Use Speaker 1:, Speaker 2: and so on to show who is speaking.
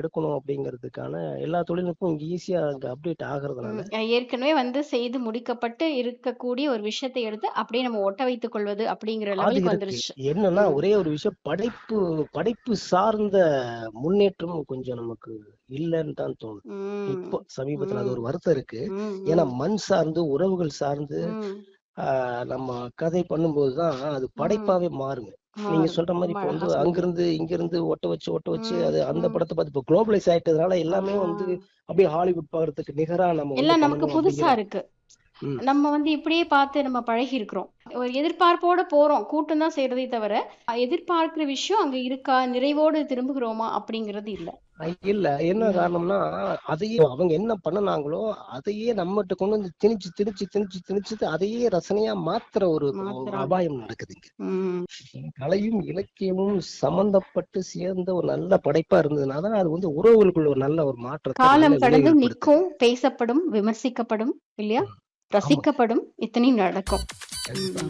Speaker 1: எடுக்கணும் அப்படிங்கிறதுக்கான எல்லா தொழில்நுட்பம் இங்க ஈஸியா அங்க அப்டேட் ஆகுறதுனால
Speaker 2: ம். அ ஏற்கனவே வந்து செய்து முடிக்கப்பட்டு இருக்கக்கூடிய ஒரு விஷயத்தை எடுத்து அப்படியே நம்ம ஒட்ட வைத்துக் கொள்வது அப்படிங்கிற
Speaker 1: அது
Speaker 2: லெவலுக்கு
Speaker 1: இருக்கு
Speaker 2: வந்துருச்சு.
Speaker 1: என்னன்னா
Speaker 2: ம்.
Speaker 1: ஒரே ஒரு விஷயம் படைப்பு படைப்பு சார்ந்த முன்னேற்றம் கொஞ்சம் நமக்கு இல்லைன்னு தான் தோணுது இப்போ
Speaker 2: ம்.
Speaker 1: சமீபத்துல அது
Speaker 2: ம்.
Speaker 1: ஒரு வருத்தம் இருக்கு
Speaker 2: ம்.
Speaker 1: ஏன்னா
Speaker 2: ம்.
Speaker 1: மண் சார்ந்து உறவுகள் சார்ந்து
Speaker 2: ம்.
Speaker 1: ஆஹ் நம்ம கதை பண்ணும்போது தான் அது
Speaker 2: ம்.
Speaker 1: படைப்பாவே மாறுங்க நீங்க
Speaker 2: மாறும்.
Speaker 1: சொல்ற மாதிரி
Speaker 2: ரொம்ப
Speaker 1: இப்போ
Speaker 2: அழகா
Speaker 1: வந்து
Speaker 2: சொன்னீங்க.
Speaker 1: அங்கிருந்து இங்கிருந்து ஒட்ட வச்சு ஒட்ட வச்சு
Speaker 2: ம்.
Speaker 1: அது அந்த
Speaker 2: ம்.
Speaker 1: படத்தை பார்த்து இப்போ குளோபலைஸ் ஆயிட்டதுனால
Speaker 2: ஆ.
Speaker 1: எல்லாமே வந்து அப்படியே ஹாலிவுட் பாக்குறதுக்கு நிகரா நம்ம வந்து
Speaker 2: எல்லாம் நமக்கு
Speaker 1: பண்ணணும்
Speaker 2: புதுசா
Speaker 1: அப்படிங்கிற
Speaker 2: இருக்கு.
Speaker 1: ம்
Speaker 2: நம்ம வந்து இப்படியே பார்த்து நம்ம பழகி இருக்கிறோம். ஒரு எதிர்பார்ப்போட போறோம். கூட்டம் தான் செய்றதே தவிர, அ எதிர்பார்க்கிற விஷயம் அங்க இருக்கா? நிறைவோடு திரும்புகிறோமா? அப்படிங்கிறது இல்ல.
Speaker 1: அஹ் இல்ல என்ன
Speaker 2: ம்.
Speaker 1: காரணம்னா அதையே அவங்க என்ன பண்ணுனாங்களோ அதையே நம்மகிட்ட கொண்டு வந்து திணிச்சு திணிச்சு திணிச்சு திணிச்சு அதையே ரசனையா மாத்துற ஒரு ஒரு
Speaker 2: மாத்துறாங்க.
Speaker 1: அபாயம் நடக்குதுங்க
Speaker 2: ம்.
Speaker 1: கலையும் இலக்கியமும் சம்பந்தப்பட்டு சேர்ந்த ஒரு நல்ல படைப்பா இருந்ததுன்னா தான் அது வந்து உறவுகளுக்குள்ள ஒரு நல்ல ஒரு மாற்றத்தை நல்ல
Speaker 2: காலம் கடந்தும்
Speaker 1: விளைவுகள்
Speaker 2: நிற்கும், பேசப்படும், விமர்சிக்கப்படும் இல்லையா?
Speaker 1: ம். ஆமா
Speaker 2: ரசிக்கப்படும், இத்தனையும் நடக்கும்.
Speaker 1: கண்டிப்பா
Speaker 2: ம்.